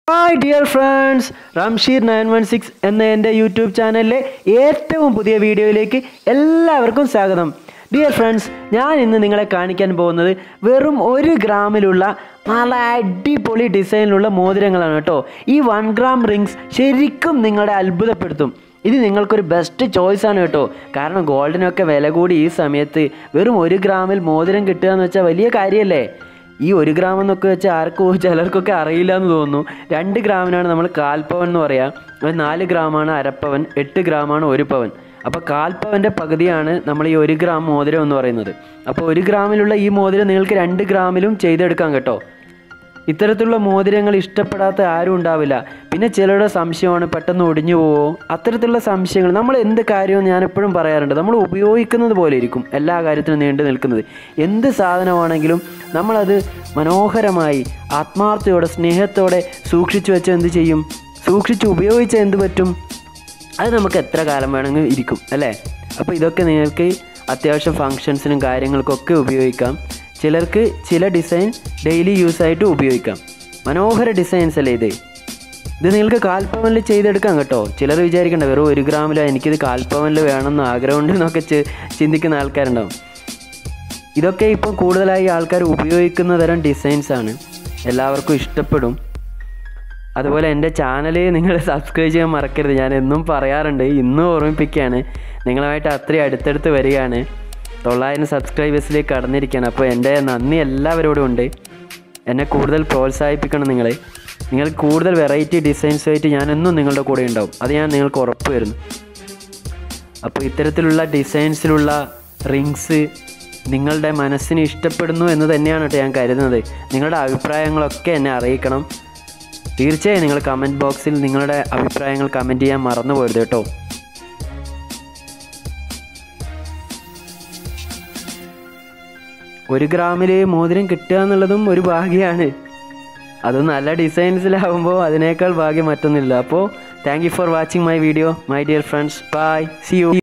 hi dear friends Ramsheer nine one six എന്ന എൻ്റെ YouTube ചാനലിലെ ഏറ്റവും പുതിയ വീഡിയോയിലേക്ക് എല്ലാവർക്കും സ്വാഗതം ഡിയർ ഫ്രണ്ട്സ് ഞാൻ ഇന്ന് നിങ്ങളെ കാണിക്കാൻ പോകുന്നത് വെറും ഒരു ഗ്രാമിലുള്ള നല്ല അടിപൊളി ഡിസൈനിലുള്ള മോതിരങ്ങളാണ് കേട്ടോ ഈ വൺ ഗ്രാം റിങ്സ് ശരിക്കും നിങ്ങളെ അത്ഭുതപ്പെടുത്തും ഇത് നിങ്ങൾക്കൊരു ബെസ്റ്റ് ചോയ്സ് ആണ് കേട്ടോ കാരണം ഗോൾഡിനൊക്കെ വില കൂടി ഈ സമയത്ത് വെറും ഒരു ഗ്രാമിൽ മോതിരം കിട്ടുക എന്ന് വെച്ചാൽ വലിയ കാര്യമല്ലേ ഈ ഒരു ഗ്രാം എന്നൊക്കെ വെച്ചാൽ ആർക്കും ചിലർക്കൊക്കെ അറിയില്ല എന്ന് തോന്നുന്നു രണ്ട് ഗ്രാമിനാണ് നമ്മൾ കാൽപ്പവൻ എന്ന് പറയാം അത് നാല് ഗ്രാമാണ് അരപ്പവൻ എട്ട് ഗ്രാമാണ് ഒരു പവൻ അപ്പോൾ കാൽപ്പവൻ്റെ പകുതിയാണ് നമ്മൾ ഈ ഒരു ഗ്രാം മോതിരം എന്ന് പറയുന്നത് അപ്പോൾ ഒരു ഗ്രാമിലുള്ള ഈ മോതിരം നിങ്ങൾക്ക് രണ്ട് ഗ്രാമിലും ചെയ്തെടുക്കാം കേട്ടോ ഇത്തരത്തിലുള്ള മോതിരങ്ങൾ ഇഷ്ടപ്പെടാത്ത ആരും ഉണ്ടാവില്ല പിന്നെ ചിലരുടെ സംശയമാണ് പെട്ടെന്ന് ഒടിഞ്ഞു പോവോ അത്തരത്തിലുള്ള സംശയങ്ങൾ നമ്മൾ എന്ത് കാര്യവും ഞാൻ എപ്പോഴും പറയാറുണ്ട് നമ്മൾ ഉപയോഗിക്കുന്നത് പോലെ ഇരിക്കും എല്ലാ കാര്യത്തിനും നീണ്ടു നിൽക്കുന്നത് എന്ത് സാധനമാണെങ്കിലും നമ്മളത് മനോഹരമായി ആത്മാർത്ഥയോടെ സ്നേഹത്തോടെ സൂക്ഷിച്ചു വെച്ച് എന്ത് ചെയ്യും സൂക്ഷിച്ച് ഉപയോഗിച്ചാൽ എന്ത് പറ്റും അത് നമുക്ക് എത്ര കാലം വേണമെങ്കിലും ഇരിക്കും അല്ലേ അപ്പോൾ ഇതൊക്കെ നിങ്ങൾക്ക് അത്യാവശ്യം ഫങ്ഷൻസിനും കാര്യങ്ങൾക്കൊക്കെ ഉപയോഗിക്കാം ചിലർക്ക് ചില ഡിസൈൻ ഡെയിലി യൂസ് ആയിട്ട് ഉപയോഗിക്കാം മനോഹര ഡിസൈൻസ് അല്ലേ ഇത് ഇത് നിങ്ങൾക്ക് കാൽപ്പവനിൽ ചെയ്തെടുക്കാം കേട്ടോ ചിലർ വിചാരിക്കണ്ട വെറും ഒരു ഗ്രാമിലോ എനിക്കിത് കാൽപ്പവനിൽ വേണമെന്ന് ആഗ്രഹമുണ്ട് എന്നൊക്കെ ചി- ചിന്തിക്കുന്ന ആൾക്കാരുണ്ടാവും ഇതൊക്കെ ഇപ്പം കൂടുതലായി ആൾക്കാർ ഉപയോഗിക്കുന്ന തരം ഡിസൈൻസ് ആണ് എല്ലാവർക്കും ഇഷ്ടപ്പെടും അതുപോലെ എൻ്റെ ചാനൽ നിങ്ങൾ സബ്സ്ക്രൈബ് ചെയ്യാൻ മറക്കരുത് ഞാൻ എന്നും പറയാറുണ്ട് ഇന്നും ഓർമ്മിപ്പിക്കുകയാണ് നിങ്ങളുമായിട്ട് അത്രയും അടുത്തടുത്ത് വരികയാണ് തൊള്ളായിരം സബ്സ്ക്രൈബേഴ്സിലേക്ക് കടന്നിരിക്കുകയാണ് അപ്പോൾ എൻ്റെ നന്ദി എല്ലാവരോടും ഉണ്ട് എന്നെ കൂടുതൽ പ്രോത്സാഹിപ്പിക്കണം നിങ്ങൾ നിങ്ങൾ കൂടുതൽ വെറൈറ്റി ഡിസൈൻസുമായിട്ട് ഞാൻ എന്നും നിങ്ങളുടെ കൂടെ ഉണ്ടാവും അത് ഞാൻ നിങ്ങൾക്ക് ഉറപ്പ് വരുന്നു അപ്പോൾ ഇത്തരത്തിലുള്ള ഡിസൈൻസിലുള്ള റിങ്സ് നിങ്ങളുടെ മനസ്സിന് ഇഷ്ടപ്പെടുന്നു എന്ന് തന്നെയാണ് കേട്ടോ ഞാൻ കരുതുന്നത് നിങ്ങളുടെ അഭിപ്രായങ്ങളൊക്കെ എന്നെ അറിയിക്കണം തീർച്ചയായും നിങ്ങൾ കമൻറ്റ് ബോക്സിൽ നിങ്ങളുടെ അഭിപ്രായങ്ങൾ കമൻറ്റ് ചെയ്യാൻ മറന്നു പോരുത് കേട്ടോ ഒരു ഗ്രാമിൽ മോതിരം കിട്ടുക എന്നുള്ളതും ഒരു ഭാഗ്യമാണ് അത് നല്ല ഡിസൈൻസിലാവുമ്പോൾ അതിനേക്കാൾ ഭാഗ്യം മറ്റൊന്നുമില്ല അപ്പോൾ thank you for watching my video my dear friends bye see U